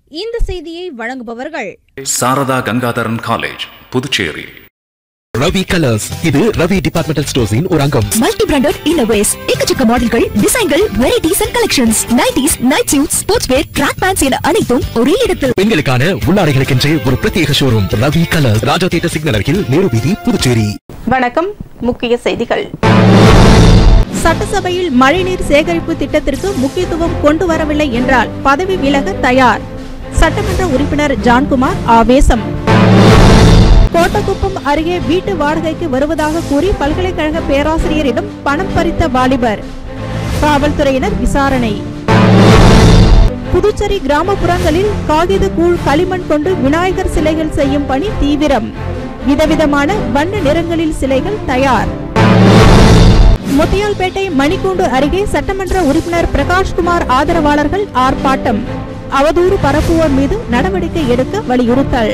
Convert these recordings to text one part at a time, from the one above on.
இந்த செய்தியை வழங்குபவர்கள் சாரதா கங்காதரன் காலேஜ் புதுச்சேரி ரவி கலர்ஸ் இது ரவி டிபார்ட்மெண்டல் ஸ்டோர்ஸின் ஒரு அங்கம் மல்டி பிராண்டட் இன்னோவேஸ் எக்கச்சக்க மாடல்கள் டிசைன்கள் varieties and collections nighties night suit sports wear track pants என அனைத்தும் ஒரே இடத்தில் பெண்களுக்கான உள்ளாடைகளுக்கென்றே ஒரு பிரத்யேக showroom Ravi colours Raja theatre signal அருகில் நேரு வீதி புதுச்சேரி வணக்கம் முக்கிய செய்திகள் சட்டசபையில் மழைநீர் சேகரிப்பு திட்டத்திற்கு முக்கியத்துவம் கொண்டு வரவில்லை என்றால் பதவி விலக தயார் சட்டமன்ற உறுப்பினர் ஜான்குமார் ஆவேசம் கோட்டக்குப்பம் அருகே வீட்டு வாடகைக்கு வருவதாக கூறி பல்கலைக்கழக பேராசிரியரிடம் பணம் பறித்த வாலிபர் காவல்துறையினர் விசாரணை புதுச்சேரி கிராமப்புறங்களில் காகித கூழ் களிமண் கொண்டு விநாயகர் சிலைகள் செய்யும் பணி தீவிரம் விதவிதமான வண்ண நிறங்களில் சிலைகள் தயார் முத்தியால்பேட்டை மணிக்கூண்டு அருகே சட்டமன்ற உறுப்பினர் பிரகாஷ்குமார் ஆதரவாளர்கள் ஆர்ப்பாட்டம் அவதூறு பரப்புவோர் மீது நடவடிக்கை எடுக்க வலியுறுத்தல்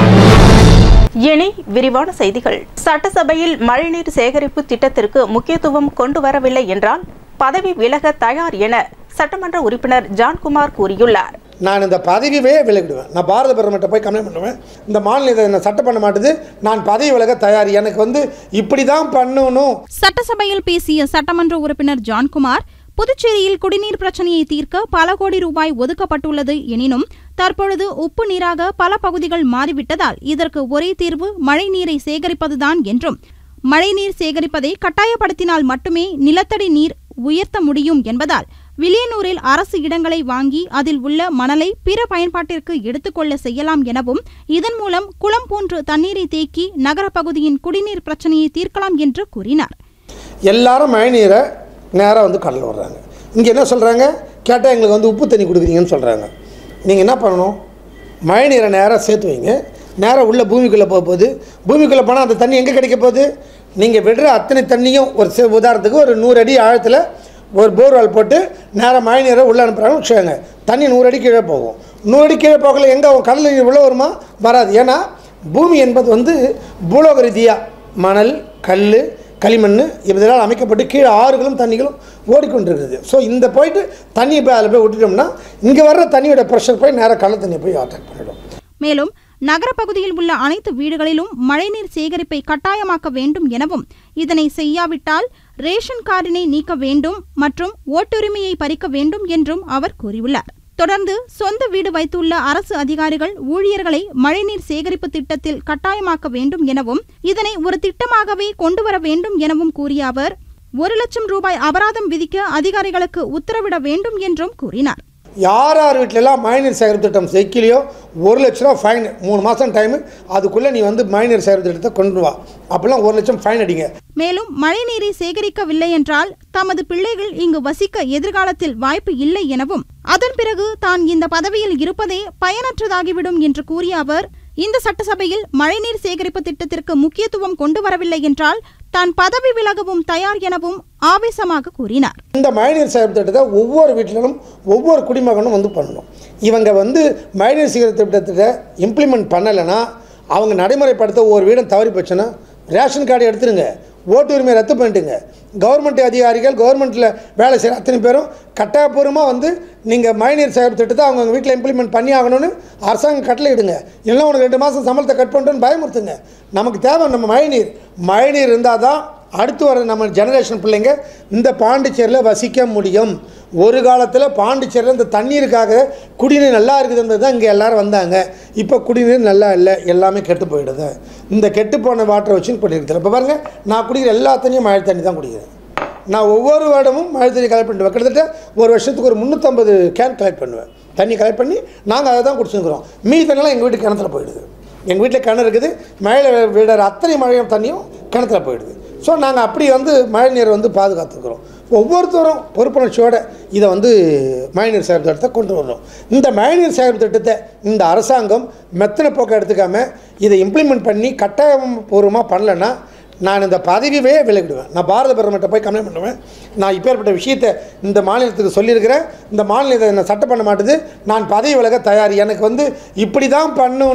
இனி விரிவான செய்திகள் சட்டசபையில் மழைநீர் சேகரிப்பு திட்டத்திற்கு முக்கியத்துவம் கொண்டு வரவில்லை என்றால் பதவி விலக தயார் என சட்டமன்ற உறுப்பினர் ஜான்குமார் கூறியுள்ளார் நான் இந்த பதவியே விலகிடுவேன் நான் பாரத பிரதமர்கிட்ட போய் கம்ப்ளைண்ட் பண்ணுவேன் இந்த மாநிலம் இதை என்ன சட்டம் பண்ண மாட்டுது நான் பதவி விலக தயார் எனக்கு வந்து இப்படி தான் பண்ணணும் சட்டசபையில் பேசிய சட்டமன்ற உறுப்பினர் ஜான்குமார் புதுச்சேரியில் குடிநீர் பிரச்சனையை தீர்க்க பல கோடி ரூபாய் ஒதுக்கப்பட்டுள்ளது எனினும் தற்பொழுது உப்பு நீராக பல பகுதிகள் மாறிவிட்டதால் இதற்கு ஒரே தீர்வு மழைநீரை சேகரிப்பதுதான் என்றும் மழைநீர் சேகரிப்பதை கட்டாயப்படுத்தினால் மட்டுமே நிலத்தடி நீர் உயர்த்த முடியும் என்பதால் வில்லியனூரில் அரசு இடங்களை வாங்கி அதில் உள்ள மணலை பிற பயன்பாட்டிற்கு எடுத்துக்கொள்ள செய்யலாம் எனவும் இதன் மூலம் குளம் போன்று தண்ணீரை தேக்கி நகரப் பகுதியின் குடிநீர் பிரச்சனையை தீர்க்கலாம் என்று கூறினார் எல்லாரும் மழைநீரை நேராக வந்து கடலில் விடுறாங்க இங்கே என்ன சொல்கிறாங்க கேட்டால் எங்களுக்கு வந்து உப்பு தண்ணி கொடுக்குறீங்கன்னு சொல்கிறாங்க நீங்கள் என்ன பண்ணணும் மழைநீரை நேராக சேர்த்து வைங்க நேராக உள்ள பூமிக்குள்ளே போக போகுது பூமிக்குள்ளே போனால் அந்த தண்ணி எங்கே கிடைக்க போகுது நீங்கள் விடுற அத்தனை தண்ணியும் ஒரு சி- உதாரணத்துக்கு ஒரு நூறு அடி ஆழத்தில் ஒரு போர்வால் போட்டு நேராக மழை நீரை உள்ளே அனுப்புகிறாங்கன்னு வச்சுக்கோங்க தண்ணி நூறு அடி கீழே போகும் நூறு அடி கீழே போகல எங்கே கடல் நீர் உள்ளே வருமா வராது ஏன்னா பூமி என்பது வந்து பூலோக ரீதியாக மணல் கல் களிமண் இதனால் அமைக்கப்பட்டு கீழே ஆறுகளும் தண்ணிகளும் ஓடிக்கொண்டிருக்குது ஸோ இந்த போயிட்டு தண்ணியை போய் அதில் போய் விட்டுட்டோம்னா இங்கே வர்ற தண்ணியோட ப்ரெஷர் போய் நேராக கடல் தண்ணியை போய் அட்டாக் பண்ணிடும் மேலும் நகரப் பகுதியில் உள்ள அனைத்து வீடுகளிலும் மழைநீர் சேகரிப்பை கட்டாயமாக்க வேண்டும் எனவும் இதனை செய்யாவிட்டால் ரேஷன் கார்டினை நீக்க வேண்டும் மற்றும் ஓட்டுரிமையை பறிக்க வேண்டும் என்றும் அவர் கூறியுள்ளார் தொடர்ந்து சொந்த வீடு வைத்துள்ள அரசு அதிகாரிகள் ஊழியர்களை மழைநீர் சேகரிப்பு திட்டத்தில் கட்டாயமாக்க வேண்டும் எனவும் இதனை ஒரு திட்டமாகவே கொண்டு வர வேண்டும் எனவும் கூறிய அவர் ஒரு லட்சம் ரூபாய் அபராதம் விதிக்க அதிகாரிகளுக்கு உத்தரவிட வேண்டும் என்றும் கூறினார் யார் யார் வீட்டிலலாம் மழைநீர் சேகரிப்பு திட்டம் வைக்கலையோ ஒரு லட்ச ரூபா ஃபைன் மூணு மாதம் டைமு அதுக்குள்ளே நீ வந்து மழைநீர் சேகரிப்பு திட்டத்தை கொண்டு வா அப்போல்லாம் ஒரு லட்சம் ஃபைன் அடிங்க மேலும் மழைநீரை சேகரிக்கவில்லை என்றால் தமது பிள்ளைகள் இங்கு வசிக்க எதிர்காலத்தில் வாய்ப்பு இல்லை எனவும் அதன் பிறகு தான் இந்த பதவியில் இருப்பதே பயனற்றதாகிவிடும் என்று கூறிய அவர் இந்த சட்டசபையில் மழைநீர் சேகரிப்பு திட்டத்திற்கு முக்கியத்துவம் கொண்டு வரவில்லை என்றால் தான் பதவி விலகவும் தயார் எனவும் ஆவேசமாக கூறினார் இந்த மழைநீர் சேகரிப்பு திட்டத்தை ஒவ்வொரு வீட்டிலும் ஒவ்வொரு குடிமகனும் வந்து பண்ணணும் இவங்க வந்து மழைநீர் சேகரிப்பு திட்டத்தை இம்ப்ளிமெண்ட் பண்ணலைன்னா அவங்க நடைமுறைப்படுத்த ஒவ்வொரு வீடும் தவறி போச்சுன்னா ரேஷன் கார்டு எடுத்துருங்க ஓட்டு உரிமையை ரத்து பண்ணிட்டுங்க கவர்மெண்ட் அதிகாரிகள் கவர்மெண்ட்டில் வேலை செய்கிற அத்தனை பேரும் கட்டாயபூர்வமாக வந்து நீங்கள் மழைநீர் சேகரிப்பு திட்டத்தை அவங்க வீட்டில் இம்ப்ளிமெண்ட் பண்ணி ஆகணும்னு அரசாங்கம் கட்டளை இடுங்க இல்லைன்னா உனக்கு ரெண்டு மாதம் சம்பளத்தை கட் பண்ணிட்டுன்னு பயமுறுத்துங்க நமக்கு தேவை நம்ம மழைநீர் மழைநீர் இருந்தால் தான் அடுத்து வர நம்ம ஜெனரேஷன் பிள்ளைங்க இந்த பாண்டிச்சேரியில் வசிக்க முடியும் ஒரு காலத்தில் பாண்டிச்சேரியில் இந்த தண்ணீருக்காக குடிநீர் நல்லா இருக்குதுன்றது தான் இங்கே எல்லாரும் வந்தாங்க இப்போ குடிநீர் நல்லா இல்லை எல்லாமே கெட்டு போயிடுது இந்த கெட்டு போன வாட்டரை வச்சு பண்ணியிருக்கிறேன் இப்போ பாருங்கள் நான் குடிக்கிற எல்லா தண்ணியும் மழை தண்ணி தான் குடிக்கிறேன் நான் ஒவ்வொரு வருடமும் மழை தண்ணி கலெக்ட் பண்ணுவேன் கிட்டத்தட்ட ஒரு வருஷத்துக்கு ஒரு முந்நூற்றம்பது கேன் கலெக்ட் பண்ணுவேன் தண்ணி கலெக்ட் பண்ணி நாங்கள் அதை தான் குடிச்சுக்கிறோம் மீதி தண்ணியெல்லாம் எங்கள் வீட்டு கிணத்துல போயிடுது எங்கள் வீட்டில் கிணறு இருக்குது மழையில் விடுற அத்தனை மழையும் தண்ணியும் கிணத்துல போயிடுது ஸோ நாங்கள் அப்படி வந்து மழை நீரை வந்து பாதுகாத்துக்கிறோம் ஒவ்வொருத்தரும் பொறுப்புணர்ச்சியோட இதை வந்து மழைநீர் சேகரிப்பு திட்டத்தை கொண்டு வரணும் இந்த மழைநீர் சேகரிப்பு திட்டத்தை இந்த அரசாங்கம் மெத்தனை போக்க எடுத்துக்காம இதை இம்ப்ளிமெண்ட் பண்ணி கட்டாயம் பூர்வமாக பண்ணலைன்னா நான் இந்த பதவியே விலகிடுவேன் நான் பாரத பிரதமர்கிட்ட போய் கம்ப்ளைண்ட் பண்ணுவேன் நான் இப்பேற்பட்ட விஷயத்தை இந்த மாநிலத்துக்கு சொல்லியிருக்கிறேன் இந்த மாநிலம் இதை என்ன சட்டம் பண்ண மாட்டுது நான் பதவி விலக தயார் எனக்கு வந்து இப்படி தான் பண்ணணும்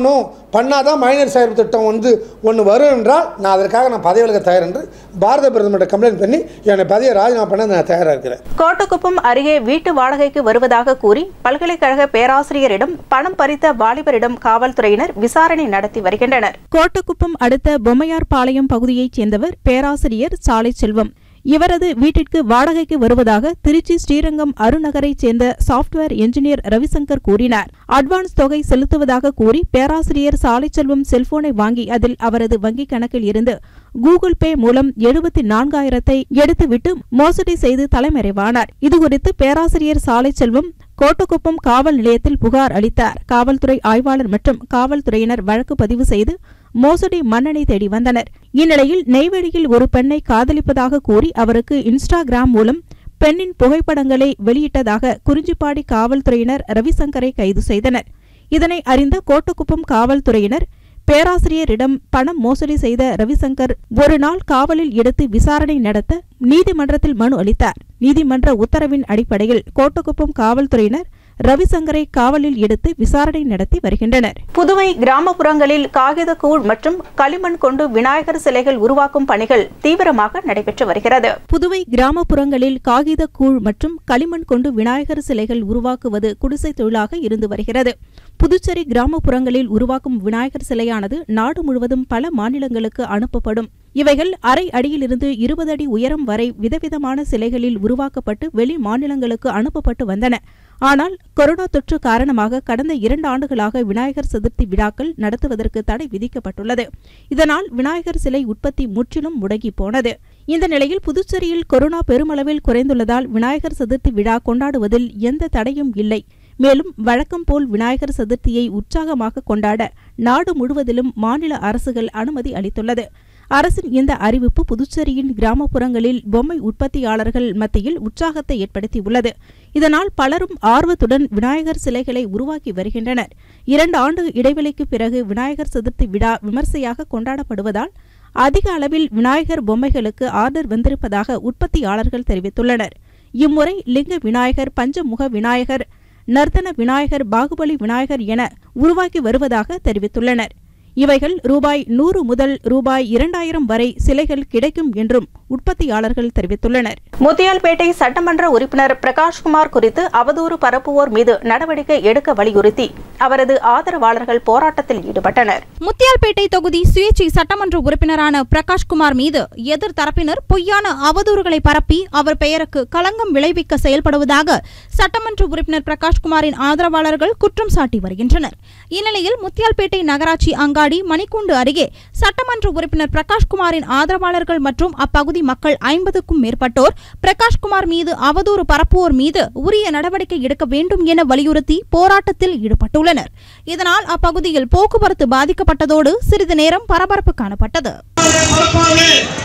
பண்ணாதான் மழைநீர் சேகரிப்பு திட்டம் வந்து ஒன்று வரும் என்றால் நான் அதற்காக நான் பதவி விலக தயார் என்று பாரத பிரதமர்கிட்ட கம்ப்ளைண்ட் பண்ணி என்னை பதவியை ராஜினாமா பண்ண நான் தயாராக இருக்கிறேன் கோட்டக்குப்பம் அருகே வீட்டு வாடகைக்கு வருவதாக கூறி பல்கலைக்கழக பேராசிரியரிடம் பணம் பறித்த வாலிபரிடம் காவல்துறையினர் விசாரணை நடத்தி வருகின்றனர் கோட்டக்குப்பம் அடுத்த பொம்மையார்பாளையம் பகுதியைச் சேர்ந்தவர் பேராசிரியர் சாலை செல்வம் இவரது வீட்டிற்கு வாடகைக்கு வருவதாக திருச்சி ஸ்ரீரங்கம் அருநகரைச் சேர்ந்த சாப்ட்வேர் என்ஜினியர் ரவிசங்கர் கூறினார் அட்வான்ஸ் தொகை செலுத்துவதாக கூறி பேராசிரியர் சாலைச்செல்வம் செல்போனை வாங்கி அதில் அவரது வங்கிக் கணக்கில் இருந்து கூகுள் பே மூலம் எழுபத்தி நான்காயிரத்தை எடுத்துவிட்டு மோசடி செய்து தலைமறைவானார் இதுகுறித்து பேராசிரியர் சாலைச்செல்வம் கோட்டக்குப்பம் காவல் நிலையத்தில் புகார் அளித்தார் காவல்துறை ஆய்வாளர் மற்றும் காவல்துறையினர் வழக்கு பதிவு செய்து மோசடி மன்னனை தேடி வந்தனர் இந்நிலையில் நெய்வேலியில் ஒரு பெண்ணை காதலிப்பதாக கூறி அவருக்கு இன்ஸ்டாகிராம் மூலம் பெண்ணின் புகைப்படங்களை வெளியிட்டதாக குறிஞ்சிப்பாடி காவல்துறையினர் ரவிசங்கரை கைது செய்தனர் இதனை அறிந்த கோட்டக்குப்பம் காவல்துறையினர் பேராசிரியரிடம் பணம் மோசடி செய்த ரவிசங்கர் ஒரு நாள் காவலில் எடுத்து விசாரணை நடத்த நீதிமன்றத்தில் மனு அளித்தார் நீதிமன்ற உத்தரவின் அடிப்படையில் கோட்டக்குப்பம் காவல்துறையினர் ரவிசங்கரை காவலில் எடுத்து விசாரணை நடத்தி வருகின்றனர் புதுவை கிராமப்புறங்களில் காகித கூழ் மற்றும் களிமண் கொண்டு விநாயகர் சிலைகள் உருவாக்கும் பணிகள் தீவிரமாக நடைபெற்று வருகிறது புதுவை கிராமப்புறங்களில் காகித கூழ் மற்றும் களிமண் கொண்டு விநாயகர் சிலைகள் உருவாக்குவது குடிசை தொழிலாக இருந்து வருகிறது புதுச்சேரி கிராமப்புறங்களில் உருவாக்கும் விநாயகர் சிலையானது நாடு முழுவதும் பல மாநிலங்களுக்கு அனுப்பப்படும் இவைகள் அரை அடியிலிருந்து இருபது அடி உயரம் வரை விதவிதமான சிலைகளில் உருவாக்கப்பட்டு வெளி மாநிலங்களுக்கு அனுப்பப்பட்டு வந்தன ஆனால் கொரோனா தொற்று காரணமாக கடந்த இரண்டு ஆண்டுகளாக விநாயகர் சதுர்த்தி விழாக்கள் நடத்துவதற்கு தடை விதிக்கப்பட்டுள்ளது இதனால் விநாயகர் சிலை உற்பத்தி முற்றிலும் முடங்கி போனது இந்த நிலையில் புதுச்சேரியில் கொரோனா பெருமளவில் குறைந்துள்ளதால் விநாயகர் சதுர்த்தி விழா கொண்டாடுவதில் எந்த தடையும் இல்லை மேலும் வழக்கம் போல் விநாயகர் சதுர்த்தியை உற்சாகமாக கொண்டாட நாடு முழுவதிலும் மாநில அரசுகள் அனுமதி அளித்துள்ளது அரசின் இந்த அறிவிப்பு புதுச்சேரியின் கிராமப்புறங்களில் பொம்மை உற்பத்தியாளர்கள் மத்தியில் உற்சாகத்தை ஏற்படுத்தியுள்ளது இதனால் பலரும் ஆர்வத்துடன் விநாயகர் சிலைகளை உருவாக்கி வருகின்றனர் இரண்டு ஆண்டு இடைவெளிக்கு பிறகு விநாயகர் சதுர்த்தி விழா விமர்சையாக கொண்டாடப்படுவதால் அதிக அளவில் விநாயகர் பொம்மைகளுக்கு ஆர்டர் வந்திருப்பதாக உற்பத்தியாளர்கள் தெரிவித்துள்ளனர் இம்முறை லிங்க விநாயகர் பஞ்சமுக விநாயகர் நர்த்தன விநாயகர் பாகுபலி விநாயகர் என உருவாக்கி வருவதாக தெரிவித்துள்ளனர் இவைகள் ரூபாய் நூறு முதல் ரூபாய் இரண்டாயிரம் வரை சிலைகள் கிடைக்கும் என்றும் உற்பத்தியாளர்கள் தெரிவித்துள்ளனர் முத்தியால்பேட்டை சட்டமன்ற உறுப்பினர் பிரகாஷ்குமார் குறித்து அவதூறு பரப்புவோர் மீது நடவடிக்கை எடுக்க வலியுறுத்தி அவரது ஆதரவாளர்கள் போராட்டத்தில் ஈடுபட்டனர் முத்தியால்பேட்டை தொகுதி சுயேட்சை சட்டமன்ற உறுப்பினரான பிரகாஷ்குமார் மீது எதிர் தரப்பினர் பொய்யான அவதூறுகளை பரப்பி அவர் பெயருக்கு களங்கம் விளைவிக்க செயல்படுவதாக சட்டமன்ற உறுப்பினர் பிரகாஷ்குமாரின் ஆதரவாளர்கள் குற்றம் சாட்டி வருகின்றனர் இந்நிலையில் முத்தியால்பேட்டை நகராட்சி அங்காடி மணிக்கூண்டு அருகே சட்டமன்ற உறுப்பினர் பிரகாஷ்குமாரின் ஆதரவாளர்கள் மற்றும் அப்பகுதி மக்கள் ஐம்பதுக்கும் மேற்பட்டோர் பிரகாஷ்குமார் மீது அவதூறு பரப்புவோர் மீது உரிய நடவடிக்கை எடுக்க வேண்டும் என வலியுறுத்தி போராட்டத்தில் ஈடுபட்டுள்ளனர் இதனால் அப்பகுதியில் போக்குவரத்து பாதிக்கப்பட்டதோடு சிறிது நேரம் பரபரப்பு காணப்பட்டது பரப்பாதே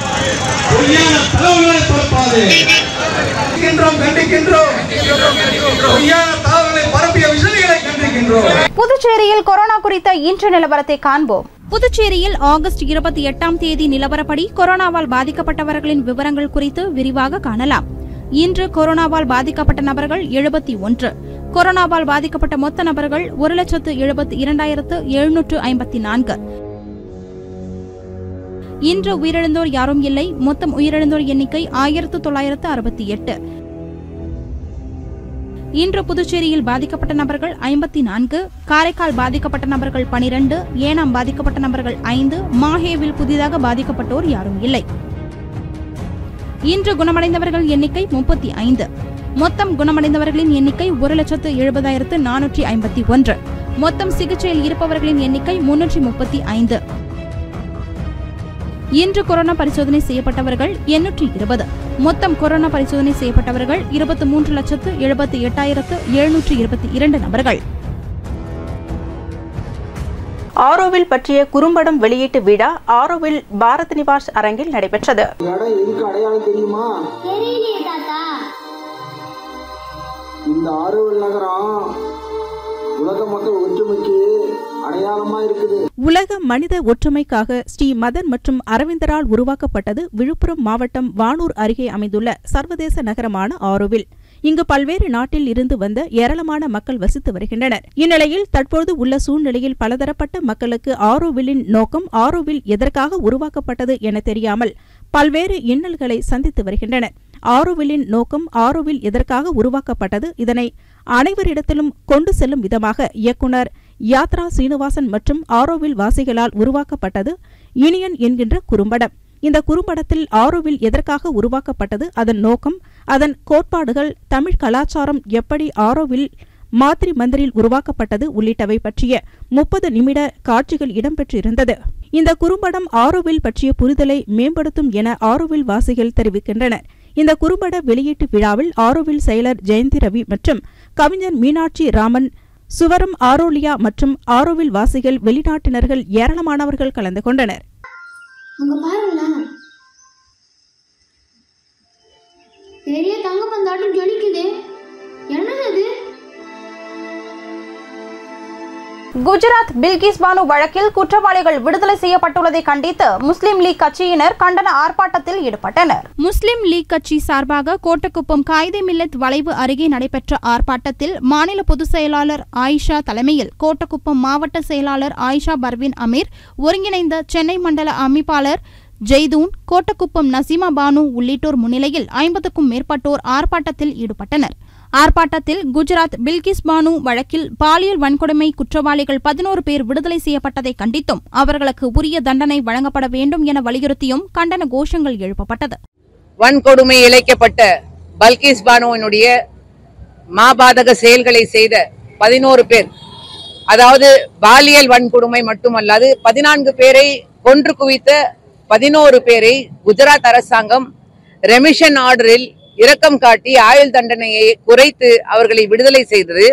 பொய்யான தகவல்களை பரப்பாதே கண்டிக்கின்றோம் கண்டிக்கின்றோம் பொய்யான தகவல்களை பரப்பிய விஷயங்களை கண்டிக்கின்றோம் புதுச்சேரியில் கொரோனா குறித்த இன்று நிலவரத்தை காண்போம் புதுச்சேரியில் ஆகஸ்ட் இருபத்தி எட்டாம் தேதி நிலவரப்படி கொரோனாவால் பாதிக்கப்பட்டவர்களின் விவரங்கள் குறித்து விரிவாக காணலாம் இன்று கொரோனாவால் பாதிக்கப்பட்ட நபர்கள் எழுபத்தி ஒன்று கொரோனாவால் பாதிக்கப்பட்ட மொத்த நபர்கள் ஒரு லட்சத்து எழுபத்தி இரண்டாயிரத்து எழுநூற்று ஐம்பத்தி நான்கு இன்று உயிரிழந்தோர் யாரும் இல்லை மொத்தம் உயிரிழந்தோர் எண்ணிக்கை ஆயிரத்து தொள்ளாயிரத்து அறுபத்தி எட்டு இன்று புதுச்சேரியில் பாதிக்கப்பட்ட நபர்கள் ஐம்பத்தி நான்கு காரைக்கால் பாதிக்கப்பட்ட நபர்கள் பனிரெண்டு ஏனாம் பாதிக்கப்பட்ட நபர்கள் ஐந்து மாஹேவில் புதிதாக பாதிக்கப்பட்டோர் யாரும் இல்லை இன்று குணமடைந்தவர்கள் எண்ணிக்கை முப்பத்தி ஐந்து மொத்தம் குணமடைந்தவர்களின் எண்ணிக்கை ஒரு லட்சத்து எழுபதாயிரத்து நானூற்றி ஐம்பத்தி ஒன்று மொத்தம் சிகிச்சையில் இருப்பவர்களின் எண்ணிக்கை முன்னூற்றி முப்பத்தி ஐந்து இன்று கொரோனா பரிசோதனை செய்யப்பட்டவர்கள் எண்ணூற்றி இருபது மொத்தம் கொரோனா பரிசோதனை செய்யப்பட்டவர்கள் இருபத்தி மூன்று லட்சத்து எழுபத்தி எட்டாயிரத்து எழுநூற்று இருபத்தி இரண்டு நபர்கள் ஆரோவில் பற்றிய குறும்படம் வெளியீட்டு விழா ஆரோவில் பாரத் நிவாஸ் அரங்கில் நடைபெற்றது இடம் எதுக்கு அடையாளம் தெரியுமா தெரியலையே தாத்தா இந்த ஆரோவில் நகரம் உலக மக்கள் ஒற்றுமைக்கு அடையாளமா இருக்குது உலக மனித ஒற்றுமைக்காக ஸ்ரீ மதன் மற்றும் அரவிந்தரால் உருவாக்கப்பட்டது விழுப்புரம் மாவட்டம் வானூர் அருகே அமைந்துள்ள சர்வதேச நகரமான ஆரோவில் இங்கு பல்வேறு நாட்டில் இருந்து வந்த ஏராளமான மக்கள் வசித்து வருகின்றனர் இந்நிலையில் தற்போது உள்ள சூழ்நிலையில் பலதரப்பட்ட மக்களுக்கு ஆரோவில்லின் நோக்கம் ஆரோவில் எதற்காக உருவாக்கப்பட்டது என தெரியாமல் பல்வேறு இன்னல்களை சந்தித்து வருகின்றனர் ஆரோவில்லின் நோக்கம் ஆரோவில் எதற்காக உருவாக்கப்பட்டது இதனை அனைவரிடத்திலும் கொண்டு செல்லும் விதமாக இயக்குனர் யாத்ரா சீனிவாசன் மற்றும் ஆரோவில் வாசிகளால் உருவாக்கப்பட்டது இனியன் என்கின்ற குறும்படம் இந்த குறும்படத்தில் ஆரோவில் எதற்காக உருவாக்கப்பட்டது அதன் நோக்கம் அதன் கோட்பாடுகள் தமிழ் கலாச்சாரம் எப்படி ஆரோவில் மாத்திரி மந்திரில் உருவாக்கப்பட்டது உள்ளிட்டவை பற்றிய முப்பது நிமிட காட்சிகள் இடம்பெற்றிருந்தது இந்த குறும்படம் ஆரோவில் பற்றிய புரிதலை மேம்படுத்தும் என ஆரோவில் வாசிகள் தெரிவிக்கின்றனர் இந்த குறும்பட வெளியீட்டு விழாவில் ஆரோவில் செயலர் ஜெயந்தி ரவி மற்றும் கவிஞர் மீனாட்சி ராமன் சுவரம் ஆரோலியா மற்றும் ஆரோவில் வாசிகள் வெளிநாட்டினர்கள் ஏராளமானவர்கள் கலந்து கொண்டனர் அங்க பாருங்களேன் பெரிய தங்க பந்தாட்டம் ஜொலிக்குது என்னது அது குஜராத் பில்கிஸ் பானு வழக்கில் குற்றவாளிகள் விடுதலை செய்யப்பட்டுள்ளதை கண்டித்து முஸ்லிம் லீக் கட்சியினர் கண்டன ஆர்ப்பாட்டத்தில் ஈடுபட்டனர் முஸ்லிம் லீக் கட்சி சார்பாக கோட்டக்குப்பம் காயிதே மில்லத் வளைவு அருகே நடைபெற்ற ஆர்ப்பாட்டத்தில் மாநில பொதுச் செயலாளர் ஆயிஷா தலைமையில் கோட்டக்குப்பம் மாவட்ட செயலாளர் ஆயிஷா பர்வின் அமீர் ஒருங்கிணைந்த சென்னை மண்டல அமைப்பாளர் ஜெய்தூன் கோட்டக்குப்பம் நசீமா பானு உள்ளிட்டோர் முன்னிலையில் ஐம்பதுக்கும் மேற்பட்டோர் ஆர்ப்பாட்டத்தில் ஈடுபட்டனர் ஆர்ப்பாட்டத்தில் குஜராத் பில்கிஸ் பானு வழக்கில் பாலியல் வன்கொடுமை குற்றவாளிகள் பதினோரு பேர் விடுதலை செய்யப்பட்டதை கண்டித்தும் அவர்களுக்கு உரிய தண்டனை வழங்கப்பட வேண்டும் என வலியுறுத்தியும் கண்டன கோஷங்கள் எழுப்பப்பட்டது வன்கொடுமை இழைக்கப்பட்ட பல்கிஸ் பானுவினுடைய மாபாதக செயல்களை செய்த பதினோரு பேர் அதாவது பாலியல் வன்கொடுமை மட்டுமல்லாது பதினான்கு பேரை கொன்று குவித்த பதினோரு பேரை குஜராத் அரசாங்கம் ரெமிஷன் ஆர்டரில் இரக்கம் காட்டி ஆயுள் தண்டனையை குறைத்து அவர்களை விடுதலை செய்தது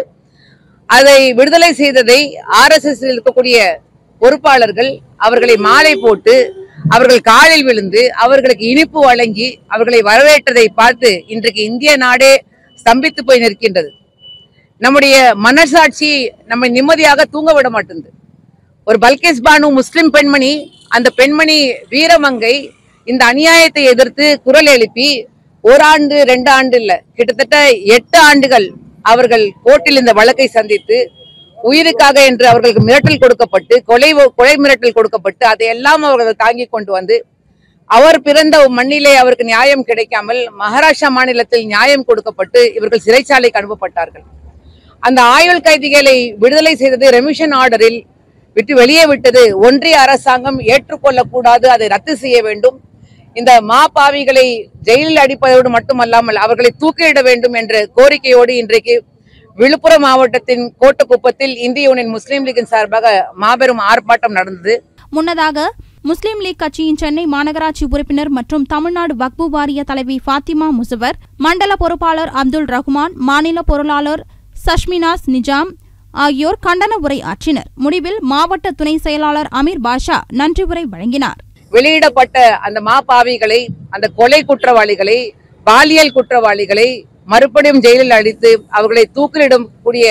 அதை விடுதலை செய்ததை ஆர்எஸ்எஸ் இருக்கக்கூடிய பொறுப்பாளர்கள் அவர்களை மாலை போட்டு அவர்கள் காலில் விழுந்து அவர்களுக்கு இனிப்பு வழங்கி அவர்களை வரவேற்றதை பார்த்து இன்றைக்கு இந்திய நாடே ஸ்தம்பித்து போய் நிற்கின்றது நம்முடைய மனசாட்சி நம்மை நிம்மதியாக தூங்க விட மாட்டேங்குது ஒரு பல்கேஸ் பானு முஸ்லிம் பெண்மணி அந்த பெண்மணி வீரமங்கை இந்த அநியாயத்தை எதிர்த்து குரல் எழுப்பி ஓராண்டு ரெண்டு ஆண்டு இல்ல கிட்டத்தட்ட எட்டு ஆண்டுகள் அவர்கள் கோர்ட்டில் இந்த வழக்கை சந்தித்து உயிருக்காக என்று அவர்களுக்கு மிரட்டல் கொடுக்கப்பட்டு கொலை கொலை மிரட்டல் கொடுக்கப்பட்டு அதையெல்லாம் அவர்கள் தாங்கிக் கொண்டு வந்து அவர் பிறந்த மண்ணிலே அவருக்கு நியாயம் கிடைக்காமல் மகாராஷ்டிரா மாநிலத்தில் நியாயம் கொடுக்கப்பட்டு இவர்கள் சிறைச்சாலைக்கு அனுப்பப்பட்டார்கள் அந்த ஆயுள் கைதிகளை விடுதலை செய்தது ரெமிஷன் ஆர்டரில் விட்டு வெளியே விட்டது ஒன்றிய அரசாங்கம் ஏற்றுக்கொள்ளக்கூடாது அதை ரத்து செய்ய வேண்டும் இந்த மாபாவிகளை ஜெயிலில் அடிப்பதோடு மட்டுமல்லாமல் அவர்களை தூக்கிலிட வேண்டும் என்ற கோரிக்கையோடு இன்றைக்கு விழுப்புரம் மாவட்டத்தின் கோட்டக்குப்பத்தில் இந்திய யூனியன் முஸ்லீம் லீக்கின் சார்பாக மாபெரும் ஆர்ப்பாட்டம் நடந்தது முன்னதாக முஸ்லிம் லீக் கட்சியின் சென்னை மாநகராட்சி உறுப்பினர் மற்றும் தமிழ்நாடு வக்பு வாரிய தலைவி ஃபாத்திமா முசவர் மண்டல பொறுப்பாளர் அப்துல் ரஹ்மான் மாநில பொருளாளர் சஷ்மினாஸ் நிஜாம் ஆகியோர் கண்டன உரை ஆற்றினர் முடிவில் மாவட்ட துணை செயலாளர் அமீர் பாஷா நன்றி உரை வழங்கினார் வெளியிடப்பட்ட அந்த மாபாவிகளை அந்த கொலை குற்றவாளிகளை பாலியல் குற்றவாளிகளை மறுபடியும் ஜெயிலில் அடித்து அவர்களை தூக்கிலிடும் கூடிய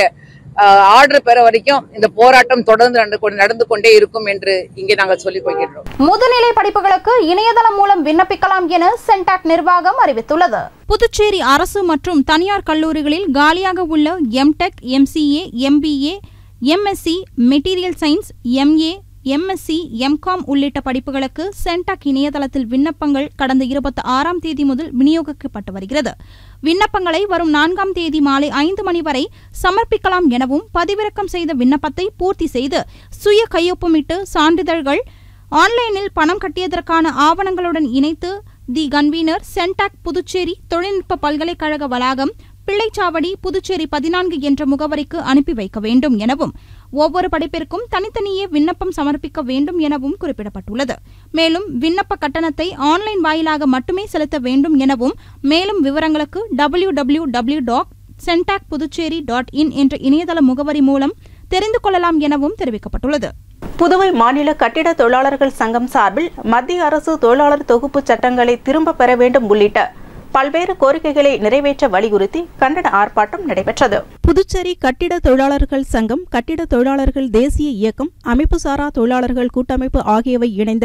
ஆர்டர் பெற வரைக்கும் இந்த போராட்டம் தொடர்ந்து நடந்து கொண்டு- நடந்து கொண்டே இருக்கும் என்று இங்கே நாங்கள் சொல்லிக் கொள்கிறோம் முதுநிலை படிப்புகளுக்கு இணையதளம் மூலம் விண்ணப்பிக்கலாம் என சென்டாக் நிர்வாகம் அறிவித்துள்ளது புதுச்சேரி அரசு மற்றும் தனியார் கல்லூரிகளில் காலியாக உள்ள MTech MCA MBA MSc material science MA MSc MCom உள்ளிட்ட படிப்புகளுக்கு சென்டாக் இணையதளத்தில் விண்ணப்பங்கள் கடந்த இருபத்தி ஆறாம் தேதி முதல் விநியோகிக்கப்பட்டு வருகிறது விண்ணப்பங்களை வரும் நான்காம் தேதி மாலை ஐந்து மணி வரை சமர்ப்பிக்கலாம் எனவும் பதிவிறக்கம் செய்த விண்ணப்பத்தை பூர்த்தி செய்து சுய கையொப்பமிட்டு சான்றிதழ்கள் ஆன்லைனில் பணம் கட்டியதற்கான ஆவணங்களுடன் இணைத்து தி கன்வீனர் சென்டாக் புதுச்சேரி தொழில்நுட்ப பல்கலைக்கழக வளாகம் பிள்ளைச்சாவடி புதுச்சேரி பதினான்கு என்ற முகவரிக்கு அனுப்பி வைக்க வேண்டும் எனவும் ஒவ்வொரு படிப்பிற்கும் தனித்தனியே விண்ணப்பம் சமர்ப்பிக்க வேண்டும் எனவும் குறிப்பிடப்பட்டுள்ளது மேலும் விண்ணப்ப கட்டணத்தை ஆன்லைன் வாயிலாக மட்டுமே செலுத்த வேண்டும் எனவும் மேலும் விவரங்களுக்கு W W W dot Centac Puducherry dot in என்ற இணையதள முகவரி மூலம் தெரிந்து கொள்ளலாம் எனவும் தெரிவிக்கப்பட்டுள்ளது புதுவை மாநில கட்டிட தொழிலாளர்கள் சங்கம் சார்பில் மத்திய அரசு தொழிலாளர் தொகுப்பு சட்டங்களை திரும்ப பெற வேண்டும் உள்ளிட்ட பல்வேறு கோரிக்கைகளை நிறைவேற்ற வலியுறுத்தி கண்டன ஆர்ப்பாட்டம் நடைபெற்றது புதுச்சேரி கட்டிட தொழிலாளர்கள் சங்கம் கட்டிட தொழிலாளர்கள் தேசிய இயக்கம் அமைப்புசாரா தொழிலாளர்கள் கூட்டமைப்பு ஆகியவை இணைந்து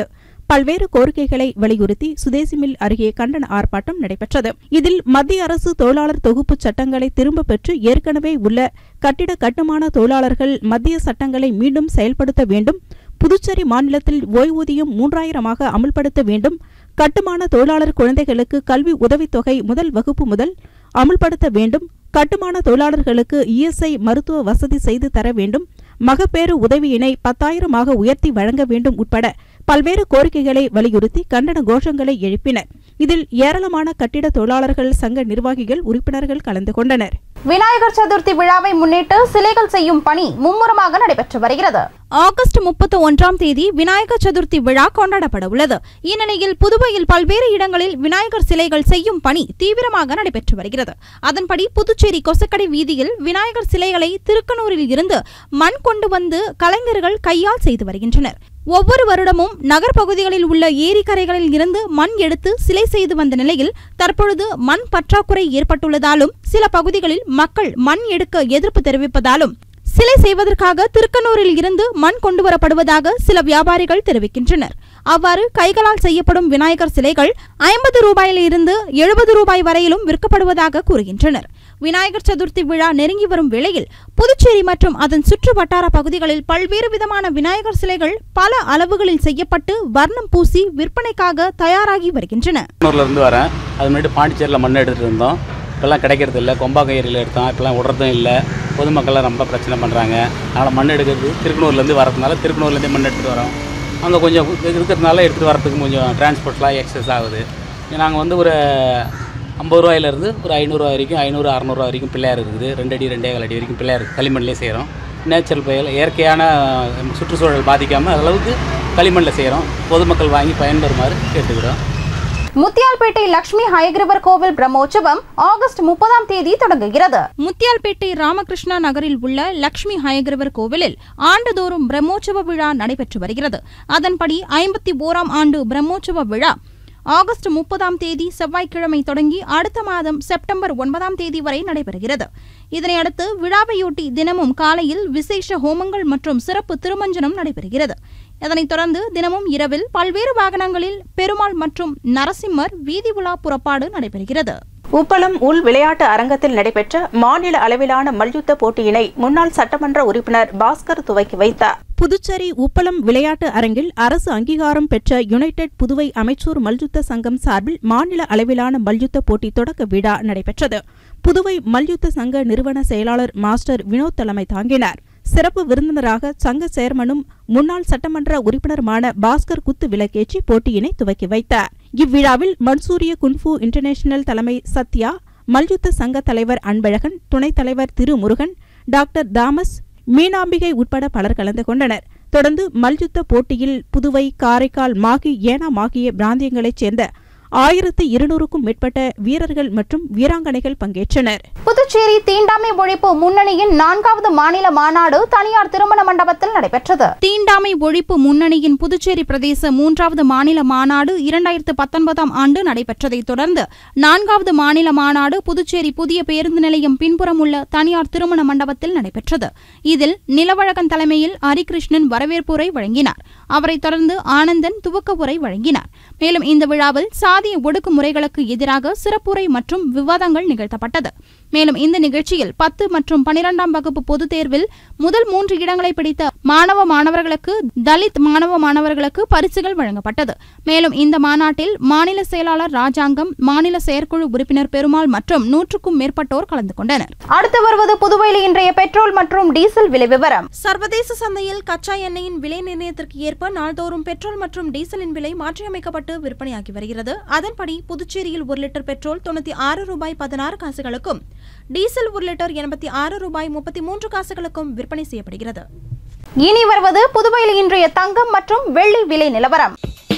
பல்வேறு கோரிக்கைகளை வலியுறுத்தி சுதேசி மில் அருகே கண்டன ஆர்ப்பாட்டம் நடைபெற்றது இதில் மத்திய அரசு தொழிலாளர் தொகுப்பு சட்டங்களை திரும்பப் பெற்று ஏற்கனவே உள்ள கட்டிட கட்டுமான தொழிலாளர்கள் மத்திய சட்டங்களை மீண்டும் செயல்படுத்த வேண்டும் புதுச்சேரி மாநிலத்தில் ஓய்வூதியம் மூன்றாயிரமாக அமல்படுத்த வேண்டும் கட்டுமான தொழிலாளர் குழந்தைகளுக்கு கல்வி உதவித்தொகை முதல் வகுப்பு முதல் அமல்படுத்த வேண்டும் கட்டுமான தொழிலாளர்களுக்கு இஎஸ்ஐ மருத்துவ வசதி செய்து தர வேண்டும் மகப்பேறு உதவியினை பத்தாயிரமாக உயர்த்தி வழங்க வேண்டும் உட்பட பல்வேறு கோரிக்கைகளை வலியுறுத்தி கண்டன கோஷங்களை எழுப்பினர் இதில் ஏராளமான கட்டிட தொழிலாளர்கள் சங்க நிர்வாகிகள் உறுப்பினர்கள் கலந்து கொண்டனர் விநாயகர் சதுர்த்தி விழாவை முன்னிட்டு சிலைகள் செய்யும் பணி மும்முரமாக நடைபெற்று வருகிறது ஆகஸ்ட் முப்பத்தி ஒன்றாம் தேதி விநாயகர் சதுர்த்தி விழா கொண்டாடப்பட உள்ளது இந்நிலையில் புதுவையில் பல்வேறு இடங்களில் விநாயகர் சிலைகள் செய்யும் பணி தீவிரமாக நடைபெற்று வருகிறது அதன்படி புதுச்சேரி கொசக்கடை வீதியில் விநாயகர் சிலைகளை திருக்கனூரில் இருந்து மண் கொண்டு வந்து கலைஞர்கள் கையால் செய்து வருகின்றனர் ஒவ்வொரு வருடமும் நகர் பகுதிகளில் உள்ள ஏரிக்கரைகளில் இருந்து மண் எடுத்து சிலை செய்து வந்த நிலையில் தற்பொழுது மண் பற்றாக்குறை ஏற்பட்டுள்ளதாலும் சில பகுதிகளில் மக்கள் மண் எடுக்க எதிர்ப்பு தெரிவிப்பதாலும் சிலை செய்வதற்காக திருக்கனூரில் இருந்து மண் கொண்டுவரப்படுவதாக சில வியாபாரிகள் தெரிவிக்கின்றனர் அவ்வாறு கைகளால் செய்யப்படும் விநாயகர் சிலைகள் ஐம்பது ரூபாயில் இருந்து எழுபது ரூபாய் வரையிலும் விற்கப்படுவதாக கூறுகின்றனர் விநாயகர் சதுர்த்தி விழா நெருங்கி வரும் வேளையில் புதுச்சேரி மற்றும் அதன் சுற்று வட்டார பகுதிகளில் பல்வேறு விதமான விநாயகர் சிலைகள் பல அளவுகளில் செய்யப்பட்டு வர்ணம் பூசி விற்பனைக்காக தயாராகி வருகின்றன திருநூர்ல இருந்து வரேன் அது முன்னாடி பாண்டிச்சேரியில் மண் எடுத்துகிட்டு இருந்தோம் இப்போல்லாம் கிடைக்கிறது இல்லை கொம்பாக்கம் ஏரியில் எடுத்தோம் இப்போல்லாம் விடுறதும் இல்லை பொதுமக்கள்லாம் ரொம்ப பிரச்சனை பண்ணுறாங்க அதனால் மண் எடுக்கிறது திருக்கனூர்லேருந்து வரதுனால திருக்கனூர்லேருந்து மண் எடுத்துகிட்டு வரோம் அங்கே கொஞ்சம் இருக்கிறதுனால எடுத்துகிட்டு வரதுக்கு கொஞ்சம் டிரான்ஸ்போர்ட்லாம் எக்ஸஸ் ஆகுது நாங்கள் வந்து ஒரு ஐம்பது ரூபாயிலேருந்து ஒரு ஐநூறுரூவா வரைக்கும் ஐநூறு அறநூறுவா வரைக்கும் பிள்ளையார் இருக்குது ரெண்டு அடி ரெண்டே கால் அடி வரைக்கும் பிள்ளையார் களிமண்லேயே செய்கிறோம் நேச்சுரல் பயல் இயற்கையான சுற்றுச்சூழல் பாதிக்காமல் அளவுக்கு களிமண்ணில் செய்கிறோம் பொதுமக்கள் வாங்கி பயன்பெறுமாறு கேட்டுக்கிறோம் முத்தியால்பேட்டை லட்சுமி ஹயகிரிவர் கோவில் பிரம்மோற்சவம் ஆகஸ்ட் முப்பதாம் தேதி தொடங்குகிறது முத்தியால்பேட்டை ராமகிருஷ்ணா நகரில் உள்ள லட்சுமி ஹயகிரிவர் கோவிலில் ஆண்டுதோறும் பிரம்மோற்சவ விழா நடைபெற்று வருகிறது அதன்படி ஐம்பத்தி ஓராம் ஆண்டு பிரம்மோற்சவ விழா ஆகஸ்ட் முப்பதாம் தேதி செவ்வாய்க்கிழமை தொடங்கி அடுத்த மாதம் செப்டம்பர் ஒன்பதாம் தேதி வரை நடைபெறுகிறது இதனையடுத்து விழாவையொட்டி தினமும் காலையில் விசேஷ ஹோமங்கள் மற்றும் சிறப்பு திருமஞ்சனம் நடைபெறுகிறது இதனைத் தொடர்ந்து தினமும் இரவில் பல்வேறு வாகனங்களில் பெருமாள் மற்றும் நரசிம்மர் வீதி உலா புறப்பாடு நடைபெறுகிறது உப்பளம் உள் விளையாட்டு அரங்கத்தில் நடைபெற்ற மாநில அளவிலான மல்யுத்த போட்டியினை முன்னாள் சட்டமன்ற உறுப்பினர் பாஸ்கர் துவக்கி வைத்தார் புதுச்சேரி உப்பளம் விளையாட்டு அரங்கில் அரசு அங்கீகாரம் பெற்ற யுனைடெட் புதுவை அமைச்சூர் மல்யுத்த சங்கம் சார்பில் மாநில அளவிலான மல்யுத்த போட்டி தொடக்க விழா நடைபெற்றது புதுவை மல்யுத்த சங்க நிறுவன செயலாளர் மாஸ்டர் வினோத் தலைமை தாங்கினார் சிறப்பு விருந்தினராக சங்க சேர்மனும் முன்னாள் சட்டமன்ற உறுப்பினருமான பாஸ்கர் குத்து விளக்கேற்றி போட்டியினை துவக்கி வைத்தார் இவ்விழாவில் மன்சூரிய குன்ஃபு இன்டர்நேஷனல் தலைமை சத்யா மல்யுத்த சங்க தலைவர் அன்பழகன் துணைத் தலைவர் திருமுருகன் டாக்டர் தாமஸ் மீனாம்பிகை உட்பட பலர் கலந்து கொண்டனர் தொடர்ந்து மல்யுத்த போட்டியில் புதுவை காரைக்கால் மாகி ஏனாம் ஆகிய பிராந்தியங்களைச் சேர்ந்த ஆயிரத்து இருநூறுக்கும் மேற்பட்ட வீரர்கள் மற்றும் வீராங்கனைகள் பங்கேற்றனர் புதுச்சேரி தீண்டாமை ஒழிப்பு முன்னணியின் நான்காவது மாநில மாநாடு தனியார் திருமண மண்டபத்தில் நடைபெற்றது தீண்டாமை ஒழிப்பு முன்னணியின் புதுச்சேரி பிரதேச மூன்றாவது மாநில மாநாடு இரண்டாயிரத்து பத்தொன்பதாம் ஆண்டு நடைபெற்றதைத் தொடர்ந்து நான்காவது மாநில மாநாடு புதுச்சேரி புதிய பேருந்து நிலையம் பின்புறம் உள்ள தனியார் திருமண மண்டபத்தில் நடைபெற்றது இதில் நிலவழகன் தலைமையில் ஹரிகிருஷ்ணன் வரவேற்புரை வழங்கினார் அவரைத் தொடர்ந்து ஆனந்தன் துவக்க உரை வழங்கினார் மேலும் இந்த விழாவில் சாதிய ஒடுக்குமுறைகளுக்கு எதிராக சிறப்புரை மற்றும் விவாதங்கள் நிகழ்த்தப்பட்டது மேலும் இந்த நிகழ்ச்சியில் பத்து மற்றும் பனிரெண்டாம் வகுப்பு பொதுத் தேர்வில் முதல் மூன்று இடங்களை பிடித்த மாணவ மாணவர்களுக்கு தலித் மாணவ மாணவர்களுக்கு பரிசுகள் வழங்கப்பட்டது மேலும் இந்த மாநாட்டில் மாநில செயலாளர் ராஜாங்கம் மாநில செயற்குழு உறுப்பினர் பெருமாள் மற்றும் நூற்றுக்கும் மேற்பட்டோர் கலந்து கொண்டனர் அடுத்து வருவது புதுவையில் இன்றைய பெட்ரோல் மற்றும் டீசல் விலை விவரம் சர்வதேச சந்தையில் கச்சா எண்ணெயின் விலை நிர்ணயத்திற்கு ஏற்ப நாள்தோறும் பெட்ரோல் மற்றும் டீசலின் விலை மாற்றியமைக்கப்பட்டு விற்பனையாகி வருகிறது அதன்படி புதுச்சேரியில் ஒரு லிட்டர் பெட்ரோல் தொண்ணூத்தி ஆறு ரூபாய் பதினாறு காசுகளுக்கும் டீசல் ஒரு லிட்டர் எண்பத்தி ஆறு ரூபாய் முப்பத்தி மூன்று காசுகளுக்கும் விற்பனை செய்யப்படுகிறது இனி வருவது புதுவையில் இன்றைய தங்கம் மற்றும் வெள்ளி விலை நிலவரம்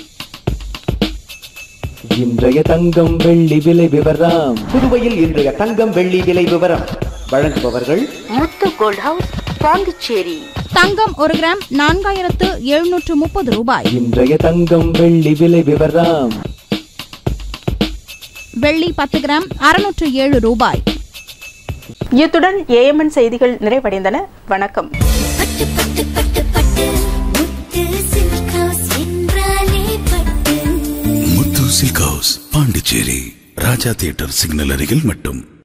இன்றைய தங்கம் வெள்ளி விலை விவரம் புதுவையில் இன்றைய தங்கம் வெள்ளி விலை விவரம் வழங்குபவர்கள் முத்து கோல்ட் ஹவுஸ் பாண்டிச்சேரி தங்கம் ஒரு கிராம் நான்காயிரத்து எழுநூற்று முப்பது ரூபாய் இன்றைய தங்கம் வெள்ளி விலை விவரம் வெள்ளி பத்து கிராம் அறுநூற்று ஏழு ரூபாய் இத்துடன் ஏஎம்என் செய்திகள் நிறைவடைந்தன வணக்கம் பட்டு பட்டு பட்டு பட்டு முத்து சில்க் ஹவுஸ் என்றாலே Pattu silk house Pondicherry Raja theatre signal அருகில் மட்டும்